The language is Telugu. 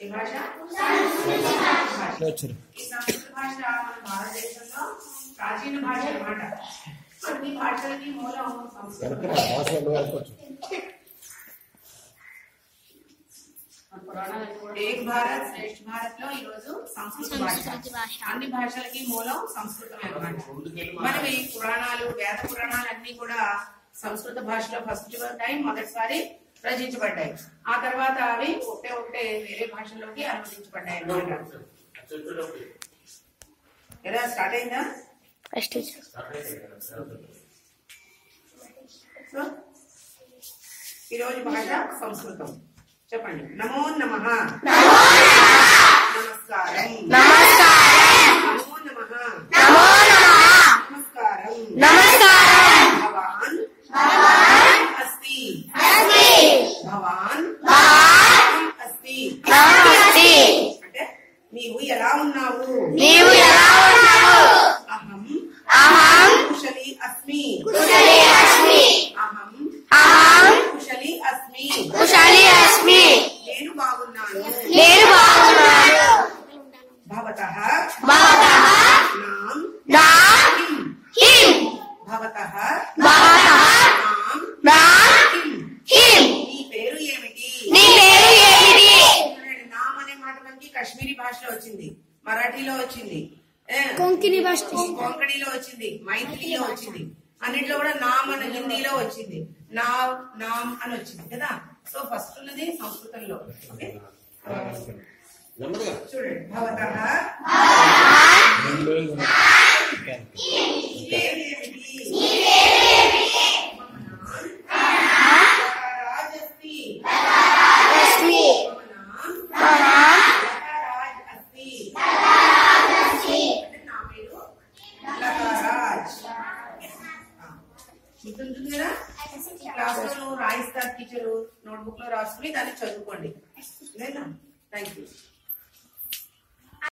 ఏ భాష భాష. వచ్చారు ఈ సంస్కృత భాష మన భారతదేశంలో ప్రాచీన భాష అన్నమాట అన్ని భాషలకి మూలం సంస్కృత భాష. ఏక్ భారత్ శ్రేష్ఠ భారత్ లో ఈ రోజు సంస్కృత భాష సంస్కృత భాష. అన్ని భాషలకి మూలం సంస్కృతమే అన్నమాట మనవి పురాణాలు వేద పురాణాలు అన్ని కూడా సంస్కృత భాషలో ఫస్ట్ టైం మొదటిసారి రచించబడ్డాయి ఆ తర్వాత అవి ఒకటే ఒకటే వేరే భాషల్లోకి అనువదించబడ్డాయి అన్నమాట ఎలా స్టార్ట్ అయిందా ఫస్ట్ సో ఈరోజు భాష సంస్కృతం చెప్పండి నమో నమ నమస్కారం నమో నమ నమస్కారం భవాన్ అస్తి భవాన్ అస్తి అంటే నీవు ఎలా ఉన్నావు నీవు ఎలా ఉన్నావు అహం అహం కుశలి అస్మి కుశలి అస్మి అహం అహం కుశలి అస్మి కుశలి అస్మి నేను బాగున్నాను నేను బాగున్నాను భవతః భవతః నాం నా కిం హిం భవతః భవతః నాం నా కిం హిం నీ పేరు ఏమిటి నీ పేరు ఏమిటి చూడండి, నామ్ అనే మాట మనకి కాశ్మీరీ భాషలో వచ్చింది మరాఠీలో వచ్చింది ఏ, కొంకణి భాష కొంకణిలో వచ్చింది మైథిలిలో వచ్చింది అన్నిట్లో కూడా నామ్ అని హిందీలో వచ్చింది నా నామ్ అని వచ్చింది కదా సో ఫస్ట్ ఉన్నది సంస్కృతంలో ఓకే చూడండి భవతః నీ పేరు ఏమిటి రాజస్తి అస్మి నామ్ లతారాజ్ అస్తి అంటే నా పేరు లతారాజ్ ఆ, గుర్తుంటుంది కదా క్లాస్ లో నువ్వు రాయిస్తారు టీచరు నోట్బుక్ లో రాసుకుని దాన్ని చదువుకోండి థ్యాంక్ యూ